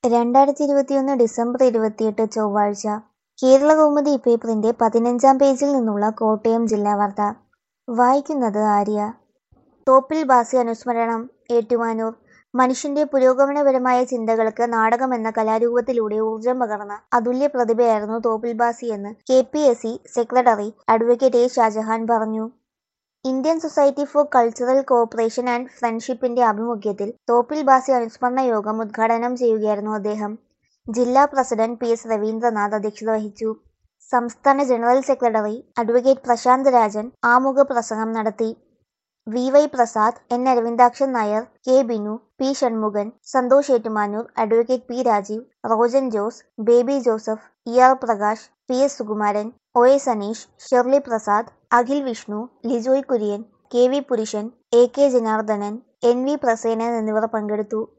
രണ്ടായിരത്തി ഇരുപത്തിയൊന്ന് ഡിസംബർ ഇരുപത്തിയെട്ട് ചൊവ്വാഴ്ച കേരളകൗമുദി പേപ്പറിന്റെ പതിനഞ്ചാം പേജിൽ നിന്നുള്ള കോട്ടയം ജില്ലാ വാർത്ത വായിക്കുന്നത് ആര്യ തോപ്പിൽ ബാസി അനുസ്മരണം ഏറ്റുമാനൂർ മനുഷ്യന്റെ പുരോഗമനപരമായ ചിന്തകൾക്ക് നാടകം എന്ന കലാരൂപത്തിലൂടെ ഊർജം പകർന്ന അതുല്യ പ്രതിഭയായിരുന്നു തോപ്പിൽ ബാസി എന്ന് K P S C secretary advocate A Shajahan പറഞ്ഞു Indian society for cultural cooperation and ഫ്രണ്ട്ഷിപ്പിന്റെ ആഭിമുഖ്യത്തിൽ തോപ്പിൽ ബാസി അനുസ്മരണ യോഗം ഉദ്ഘാടനം ചെയ്യുകയായിരുന്നു അദ്ദേഹം ജില്ലാ പ്രസിഡന്റ് പി എസ് രവീന്ദ്രനാഥ് അധ്യക്ഷത വഹിച്ചു സംസ്ഥാന general secretary advocate Prashanth Rajan ആമുഖ പ്രസംഗം നടത്തി V Y Prasad N Aravindakshan Nair K Binu P Shanmughan Santhosh Ettumanoor advocate P Rajeev Rojan Jose Baby Joseph E R Prakash P S Sukumaran O A Saneesh Shirley Prasad Akhil Vishnu Lijoy Kurian K V Purushan A K Janardhanan N V Prasenan എന്നിവർ പങ്കെടുത്തു